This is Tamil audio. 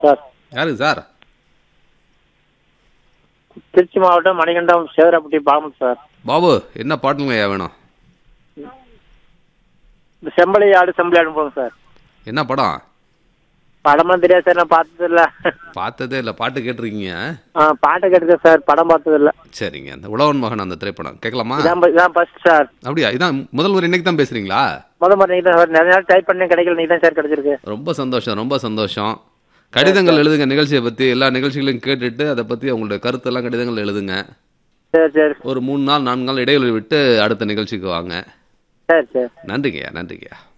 சார் யாருக்கு சார் திருச்சி மாவட்டம் மணிகண்டம் சேதராப்பட்டி பாமன் சார் பாபு என்ன பாட்டுங்க ஐயா வேணும் இந்த செம்பளி ஆடு செம்பளி ஆடு போங்க சார் என்ன படம் படமெல்லாம் தெரியாது சார் நான் பார்த்தது இல்ல பார்த்ததே இல்லை பாட்டு கேட்டிருக்கீங்க ஆ பாட்டை கேட்டுருக்கேன் சார் படம் பார்த்தது இல்ல சரிங்க அந்த உழவன் மகன் அந்த திரைப்படம் கேட்கலாமா இதான் ப- இதான் ஃபர்ஸ்ட் சார் அப்படியா இதான் முதல் ஒரு இன்னைக்கு தான் பேசுறீங்களா முத முறை நீங்க தான் சார் நிறைய நாள் டைப் பண்ணி கிடைக்கல நீங்க தான் சார் கிடைச்சிருக்கு ரொம்ப சந்தோஷம் ரொம்ப சந்தோஷம் கடிதங்கள் எழுதுங்க நிகழ்ச்சியை பற்றி எல்லா நிகழ்ச்சிகளையும் கேட்டுட்டு அதை பற்றி உங்களுடைய கருத்தெல்லாம் கடிதங்கள் எழுதுங்க சரி சரி ஒரு மூணு நாள் நான்கு நாள் இடைவெளி விட்டு அடுத்த நிகழ்ச்சிக்கு வாங்க சரி சரி நன்றிங்கய்யா நன்றிங்கய்யா